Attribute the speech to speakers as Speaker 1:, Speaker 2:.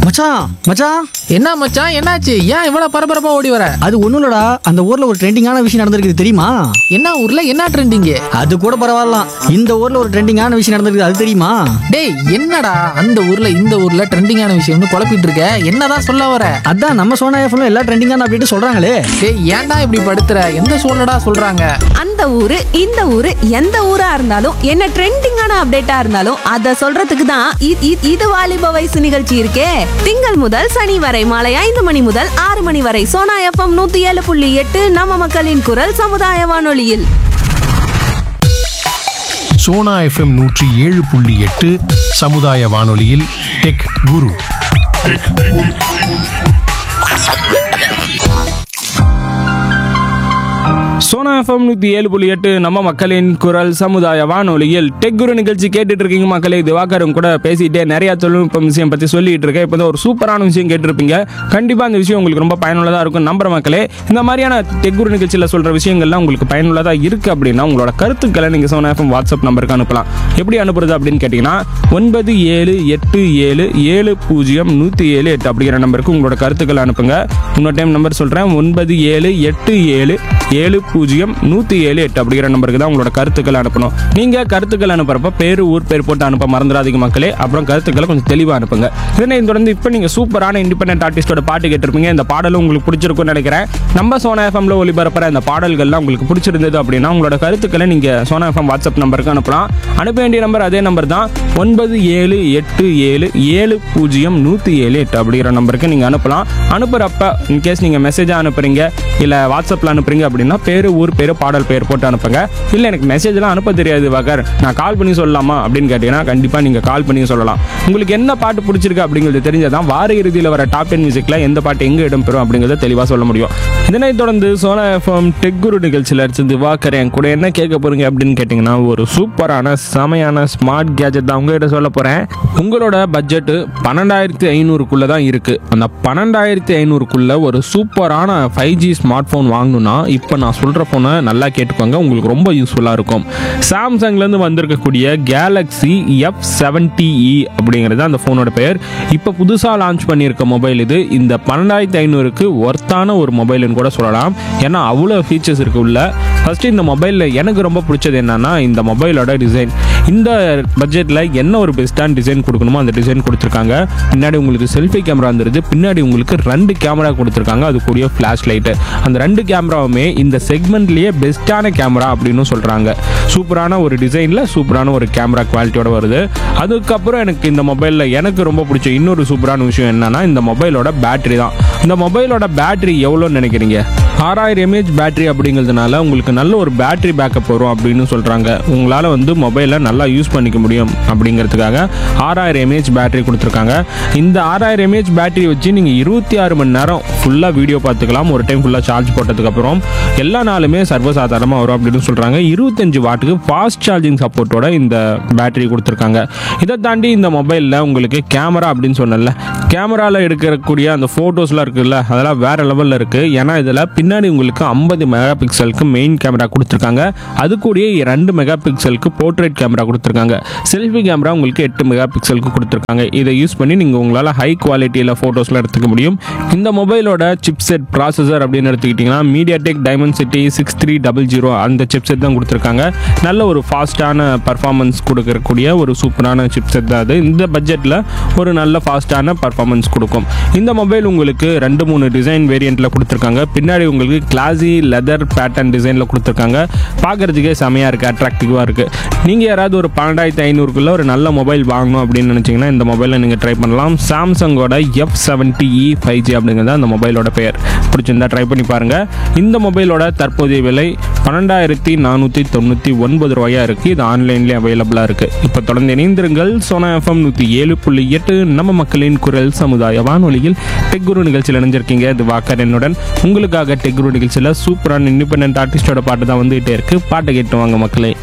Speaker 1: மச்சான் மச்சான்
Speaker 2: என்ன மச்சான் என்னாச்சு ஏன் இவ்வளவு பரபரப்பா ஓடி வர
Speaker 1: அது ஒண்ணும் இல்லடா அந்த ஊர்ல ஒரு ட்ரெண்டிங்கான விஷயம் நடந்திருக்கு தெரியுமா
Speaker 2: என்ன ஊர்ல என்ன ட்ரெண்டிங்
Speaker 1: அது கூட பரவாயில்லாம் இந்த ஊர்ல ஒரு ட்ரெண்டிங்கான விஷயம் நடந்திருக்கு அது தெரியுமா
Speaker 2: டேய் என்னடா அந்த ஊர்ல இந்த ஊர்ல ட்ரெண்டிங்கான விஷயம்னு குழப்பிட்டு இருக்க என்னதான் சொல்ல வர
Speaker 1: அதான் நம்ம சோனா எஃப்ல எல்லா ட்ரெண்டிங்கான அப்படின்ட்டு சொல்றாங்களே
Speaker 2: டேய் ஏன்டா இப்படி படுத்துற எந்த சூழ்நிடா சொல்றாங்க
Speaker 3: அந்த ஊரு இந்த ஊரு எந்த ஊரா இருந்தாலும் என்ன ட்ரெண்டிங்கான அப்டேட்டா இருந்தாலும் அத சொல்றதுக்கு தான் இ- இ- இது வாலிப வயசு நிகழ்ச்சி இருக்கே திங்கள் முதல் சனி வரை மாலை ஐந்து மணி முதல் ஆறு மணி வரை சோனா எஃப்எம் நூத்தி ஏழு புள்ளி எட்டு நம்ம மக்களின் குரல் சமுதாய வானொலியில்
Speaker 4: சோனா எஃப்எம் நூற்றி ஏழு புள்ளி எட்டு சமுதாய வானொலியில் டெக் குரு
Speaker 5: சோனா எஃப்எம் நூற்றி ஏழு புள்ளி எட்டு நம்ம மக்களின் குரல் சமுதாய வானொலியில் டெக் குரு நிகழ்ச்சி கேட்டுட்டு இருக்கீங்க மக்களே திவாகரும் கூட பேசிட்டே நிறைய தொழில்நுட்பம் விஷயம் பற்றி சொல்லிட்டு இருக்கேன் இப்போ ஒரு சூப்பரான விஷயம் கேட்டிருப்பீங்க கண்டிப்பாக அந்த விஷயம் உங்களுக்கு ரொம்ப பயனுள்ளதாக இருக்கும் நம்புற மக்களே இந்த மாதிரியான டெக் குரு நிகழ்ச்சியில் சொல்கிற விஷயங்கள்லாம் உங்களுக்கு பயனுள்ளதாக இருக்குது அப்படின்னா உங்களோட கருத்துக்களை நீங்கள் சோனா எஃப்எம் வாட்ஸ்அப் நம்பருக்கு அனுப்பலாம் எப்படி அனுப்புறது அப்படின்னு கேட்டிங்கன்னா ஒன்பது ஏழு எட்டு ஏழு ஏழு பூஜ்ஜியம் நூற்றி ஏழு எட்டு அப்படிங்கிற நம்பருக்கு உங்களோட கருத்துக்களை அனுப்புங்க இன்னொரு டைம் நம்பர் சொல்கிறேன் ஒன்பது ஏழு எட்டு ஏழு ஏழு பூஜ்ஜியம் நூற்றி ஏழு எட்டு அப்படிங்கிற நம்பருக்கு தான் உங்களோட கருத்துக்களை அனுப்பணும் நீங்கள் கருத்துக்கள் அனுப்புறப்ப பேர் ஊர் பேர் போட்டு அனுப்ப மறந்துடாதீங்க மக்களே அப்புறம் கருத்துக்களை கொஞ்சம் தெளிவாக அனுப்புங்க இதனை தொடர்ந்து இப்போ நீங்கள் சூப்பரான இண்டிபெண்டன்ட் ஆர்டிஸ்டோட பாட்டு கேட்டிருப்பீங்க இந்த பாடலும் உங்களுக்கு பிடிச்சிருக்கும்னு நினைக்கிறேன் நம்ம சோனா எஃப்எம்ல ஒளிபரப்புற இந்த பாடல்கள்லாம் உங்களுக்கு பிடிச்சிருந்தது அப்படின்னா உங்களோட கருத்துக்களை நீங்கள் சோனா எஃப்எம் வாட்ஸ்அப் நம்பருக்கு அனுப்பலாம் அனுப்ப வேண்டிய நம்பர் அதே நம்பர் தான் ஒன்பது ஏழு எட்டு ஏழு ஏழு பூஜ்ஜியம் நூற்றி ஏழு எட்டு அப்படிங்கிற நம்பருக்கு நீங்கள் அனுப்பலாம் அனுப்புகிறப்ப இன்கேஸ் நீங்கள் மெசேஜாக அனுப்புறீங்க இல்லை வாட்ஸ்அப்பில் அனுப்புறீங்க அப்படின்னா பேர் ஊர் பேர் பாடல் பேர் போட்டு அனுப்புங்க இல்லை எனக்கு மெசேஜ்லாம் அனுப்ப தெரியாது வகர் நான் கால் பண்ணி சொல்லலாமா அப்படின்னு கேட்டிங்கன்னா கண்டிப்பாக நீங்கள் கால் பண்ணி சொல்லலாம் உங்களுக்கு என்ன பாட்டு பிடிச்சிருக்கு அப்படிங்கிறது தெரிஞ்சதான் வார இறுதியில் வர டாப் டென் மியூசிக்கில் எந்த பாட்டு எங்கே இடம்பெறும் அப்படிங்கிறத தெளிவாக சொல்ல முடியும் இதனைத் தொடர்ந்து சோனா எஃப்எம் டெக் குரு நிகழ்ச்சியில் அடிச்சு திவாகர் என் கூட என்ன கேட்க போறீங்க அப்படின்னு கேட்டிங்கன்னா ஒரு சூப்பரான செமையான ஸ்மார்ட் கேஜெட் தான் உங்ககிட்ட சொல்ல போகிறேன் உங்களோட பட்ஜெட்டு பன்னெண்டாயிரத்தி ஐநூறுக்குள்ளே தான் இருக்குது அந்த பன்னெண்டாயிரத்தி ஐநூறுக்குள்ள ஒரு சூப்பரான ஃபைவ் ஜி ஸ்மார்ட் ஃபோன் வாங்கணும்னா இப்போ நான் சொல்கிற ஃபோனை நல்லா கேட்டுக்கோங்க உங்களுக்கு ரொம்ப யூஸ்ஃபுல்லாக இருக்கும் சாம்சங்லேருந்து வந்திருக்கக்கூடிய கேலக்ஸி எஃப் செவன்டி இ அப்படிங்கிறது அந்த ஃபோனோட பெயர் இப்போ புதுசாக லான்ச் பண்ணியிருக்க மொபைல் இது இந்த பன்னெண்டாயிரத்தி ஐநூறுக்கு ஒர்த்தான ஒரு மொபைல்னு கூட சொல்லலாம் ஏன்னா அவ்வளோ ஃபீச்சர்ஸ் இருக்கு உள்ள ஃபஸ்ட்டு இந்த மொபைலில் எனக்கு ரொம்ப பிடிச்சது என்னன்னா இந்த மொபைலோட டிசைன் இந்த பட்ஜெட்டில் என்ன ஒரு பெஸ்ட்டான டிசைன் கொடுக்கணுமோ அந்த டிசைன் கொடுத்துருக்காங்க பின்னாடி உங்களுக்கு செல்ஃபி கேமரா வந்துருது பின்னாடி உங்களுக்கு ரெண்டு கேமரா கொடுத்துருக்காங்க அது கூடிய ஃப்ளாஷ் லைட்டு அந்த ரெண்டு கேமராவுமே இந்த செக்மெண்ட்லேயே பெஸ்ட்டான கேமரா அப்படின்னு சொல்கிறாங்க சூப்பரான ஒரு டிசைனில் சூப்பரான ஒரு கேமரா குவாலிட்டியோட வருது அதுக்கப்புறம் எனக்கு இந்த மொபைலில் எனக்கு ரொம்ப பிடிச்ச இன்னொரு சூப்பரான விஷயம் என்னன்னா இந்த மொபைலோட பேட்டரி தான் இந்த மொபைலோட பேட்டரி எவ்வளோன்னு நினைக்கிறீங்க ஆறாயிரம் எம்ஏஹெச் பேட்டரி அப்படிங்கிறதுனால உங்களுக்கு நல்ல ஒரு பேட்டரி பேக்கப் வரும் அப்படின்னு சொல்கிறாங்க உங்களால் வந்து மொபைலை நல்லா யூஸ் பண்ணிக்க முடியும் அப்படிங்கிறதுக்காக ஆறாயிரம் எம்ஏஹெச் பேட்டரி கொடுத்துருக்காங்க இந்த ஆறாயிரம் எம்ஏஹெச் பேட்டரி வச்சு நீங்கள் இருபத்தி ஆறு மணி நேரம் ஃபுல்லாக வீடியோ பார்த்துக்கலாம் ஒரு டைம் ஃபுல்லாக சார்ஜ் போட்டதுக்கப்புறம் எல்லா நாளுமே சர்வசாதாரணமாக வரும் அப்படின்னு சொல்கிறாங்க இருபத்தஞ்சு வாட்டுக்கு ஃபாஸ்ட் சார்ஜிங் சப்போர்ட்டோட இந்த பேட்டரி கொடுத்துருக்காங்க இதை தாண்டி இந்த மொபைலில் உங்களுக்கு கேமரா அப்படின்னு சொன்னல கேமராவில் எடுக்கக்கூடிய அந்த ஃபோட்டோஸ்லாம் இருக்குல்ல அதெல்லாம் வேறு லெவலில் இருக்குது ஏன்னா இதில் பின்னாடி உங்களுக்கு ஐம்பது மெகா பிக்சலுக்கு மெயின் கேமரா கொடுத்துருக்காங்க அது கூடயே ரெண்டு மெகா பிக்சலுக்கு போர்ட்ரேட் கேமரா கொடுத்துருக்காங்க செல்ஃபி கேமரா உங்களுக்கு எட்டு மெகா பிக்சலுக்கு கொடுத்துருக்காங்க இதை யூஸ் பண்ணி நீங்கள் உங்களால் ஹை குவாலிட்டியில் ஃபோட்டோஸ்லாம் எடுத்துக்க முடியும் இந்த மொபைலோட சிப்செட் ப்ராசஸர் அப்படின்னு எடுத்துக்கிட்டிங்கன்னா MediaTek Dimensity six three double zero அந்த சிப்செட் தான் கொடுத்துருக்காங்க நல்ல ஒரு ஃபாஸ்ட்டான பர்ஃபார்மன்ஸ் கொடுக்கக்கூடிய ஒரு சூப்பரான சிப்செட் தான் அது இந்த பட்ஜெட்டில் ஒரு நல்ல ஃபாஸ்ட்டான பர்ஃபார்மன்ஸ் கொடுக்கும் இந்த மொபைல் உங்களுக்கு ரெண்டு மூணு டிசைன் வேரியண்ட்டில் கொடுத்துருக்காங்க பின்னாடி உங்களுக்கு கிளாசி லெதர் பேட்டர்ன் டிசைனில் கொடுத்துருக்காங்க பார்க்குறதுக்கே செமையாக இருக்குது அட்ராக்டிவாக இருக்குது நீங்கள் யாராவது ஒரு பன்னெண்டாயிரத்தி ஐநூறுக்குள்ள ஒரு நல்ல மொபைல் வாங்கணும் அப்படின்னு நினச்சிங்கன்னா இந்த மொபைலை நீங்கள் ட்ரை பண்ணலாம் சாம்சங்கோட F seventy E five G அப்படிங்கிறது அந்த மொபைலோட பெயர் பிடிச்சிருந்தா ட்ரை பண்ணி பாருங்கள் இந்த மொபைலோட தற்போதைய விலை பன்னெண்டாயிரத்தி நானூற்றி தொண்ணூற்றி ஒன்பது ரூபாயா இருக்குது இது ஆன்லைன்லேயே அவைலபிளாக இருக்குது இப்போ தொடர்ந்து இணைந்திருங்கள் சோனா எஃப்எம் நூற்றி ஏழு புள்ளி எட்டு நம்ம மக்களின் குரல் சமுதாய வானொலியில் டெக் குரு நிகழ்ச்சியில் இணைஞ்சிருக்கீங்க இது வாக்கர் என்னுடன் உங்களுக்காக டெக் குரு நிகழ்ச்சியில் சூப்பரான இண்டிபெண்டன்ட் ஆர்டிஸ்டோட பாட்டு தான் வந்துகிட்டே இருக்கு பாட்டை கேட்டு வாங்க மக்களே